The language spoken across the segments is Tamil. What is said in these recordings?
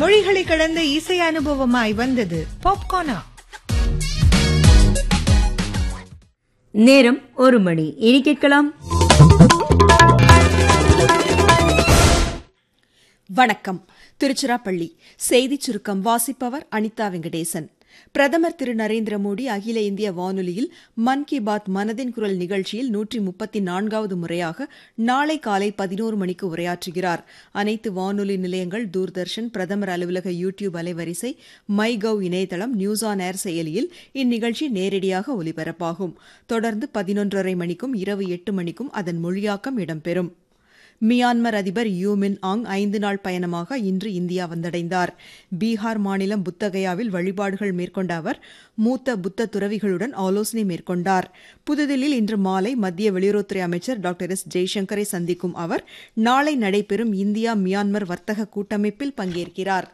மொழிகளை கடந்த இசை அனுபவமாய் வந்தது பாப்கார்னா நேரம் ஒரு மணி இனி கேட்கலாம் வணக்கம் திருச்சிராப்பள்ளி செய்திச் சுருக்கம் வாசிப்பவர் அனிதா வெங்கடேசன் பிரதமர் திரு நரேந்திர மோடி அகில இந்திய வானொலியில் மன் கி பாத் மனதின் குரல் நிகழ்ச்சியில் நூற்றி முப்பத்தி நான்காவது முறையாக நாளை காலை பதினோரு மணிக்கு உரையாற்றுகிறார் அனைத்து வானொலி நிலையங்கள் தூர்தர்ஷன் பிரதமர் அலுவலக யூ டியூப் அலைவரிசை மை கவ் இணையதளம் நியூஸ் ஆன் ஏர் செயலியில் இந்நிகழ்ச்சி நேரடியாக ஒலிபரப்பாகும் தொடர்ந்து பதினொன்றரை மணிக்கும் இரவு எட்டு மணிக்கும் அதன் மொழியாக்கம் இடம்பெறும் மியான்மர் அதிபர் யூ மின் ஆங் ஐந்து நாள் பயணமாக இன்று இந்தியா வந்தடைந்தார் பீகார் மாநிலம் புத்தகயாவில் வழிபாடுகள் மேற்கொண்ட அவர் மூத்த புத்த துறவிகளுடன் ஆலோசனை மேற்கொண்டார் புதுதில்லியில் இன்று மாலை மத்திய வெளியுறவுத்துறை அமைச்சர் டாக்டர் எஸ் ஜெய்சங்கரை சந்திக்கும் அவர் நாளை நடைபெறும் இந்தியா மியான்மர் வர்த்தக கூட்டமைப்பில் பங்கேற்கிறார்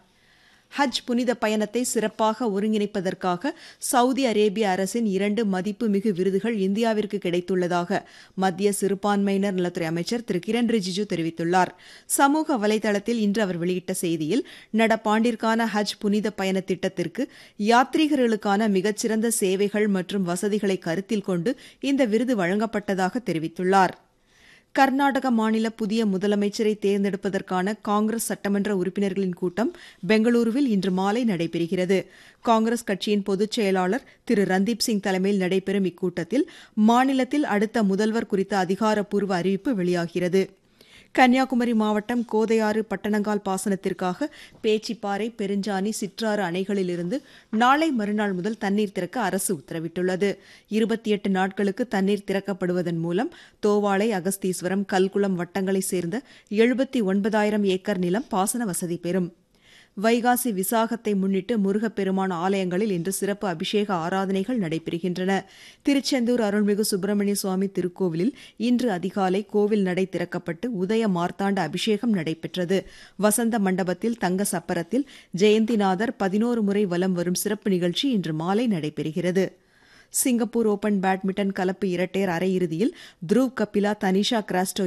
ஹஜ் புனித பயணத்தை சிறப்பாக ஒருங்கிணைப்பதற்காக சவுதி அரேபிய அரசின் இரண்டு மதிப்புமிகு விருதுகள் இந்தியாவிற்கு கிடைத்துள்ளதாக மத்திய சிறுபான்மையினர் நலத்துறை அமைச்சர் திரு கிரண் ரிஜிஜு தெரிவித்துள்ளார் சமூக வலைதளத்தில் இன்று அவர் வெளியிட்ட செய்தியில் நடப்பாண்டிற்கான ஹஜ் புனித பயண திட்டத்திற்கு யாத்ரீகர்களுக்கான மிகச்சிறந்த சேவைகள் மற்றும் வசதிகளை கருத்தில் கொண்டு இந்த விருது வழங்கப்பட்டதாக தெரிவித்துள்ளார் கர்நாடக மாநில புதிய முதலமைச்சரை தேர்ந்தெடுப்பதற்கான காங்கிரஸ் சட்டமன்ற உறுப்பினர்களின் கூட்டம் பெங்களூருவில் இன்று மாலை நடைபெறுகிறது காங்கிரஸ் கட்சியின் பொதுச் செயலாளர் திரு ரந்தீப் சிங் தலைமையில் நடைபெறும் இக்கூட்டத்தில் மாநிலத்தில் அடுத்த முதல்வர் குறித்த அதிகாரப்பூர்வ அறிவிப்பு வெளியாகிறது கன்னியாகுமரி மாவட்டம் கோதையாறு பட்டணங்கால் பாசனத்திற்காக பேச்சிப்பாறை பெருஞ்சாணி சிற்றாறு அணைகளிலிருந்து நாளை மறுநாள் முதல் தண்ணீர் திறக்க அரசு உத்தரவிட்டுள்ளது இருபத்தி எட்டு நாட்களுக்கு தண்ணீர் திறக்கப்படுவதன் மூலம் தோவாளை அகஸ்தீஸ்வரம் கல்குளம் வட்டங்களைச் சேர்ந்த எழுபத்தி ஒன்பதாயிரம் ஏக்கர் நிலம் பாசன வசதி பெறும் வைகாசி விசாகத்தை முன்னிட்டு முருகப்பெருமான் ஆலயங்களில் இன்று சிறப்பு அபிஷேக ஆராதனைகள் நடைபெறுகின்றன திருச்செந்தூர் அருள்மிகு சுப்பிரமணிய சுவாமி திருக்கோவிலில் இன்று அதிகாலை கோவில் நடை திறக்கப்பட்டு உதய மார்த்தாண்ட அபிஷேகம் நடைபெற்றது வசந்த மண்டபத்தில் தங்க சப்பரத்தில் ஜெயந்திநாதர் பதினோரு முறை வலம் வரும் சிறப்பு நிகழ்ச்சி இன்று மாலை நடைபெறுகிறது சிங்கப்பூர் ஓபன் பேட்மிண்டன் கலப்பு இரட்டையர் அரையிறுதியில் த்ருவ் கபிலா தனிஷா கிராஸ்டோ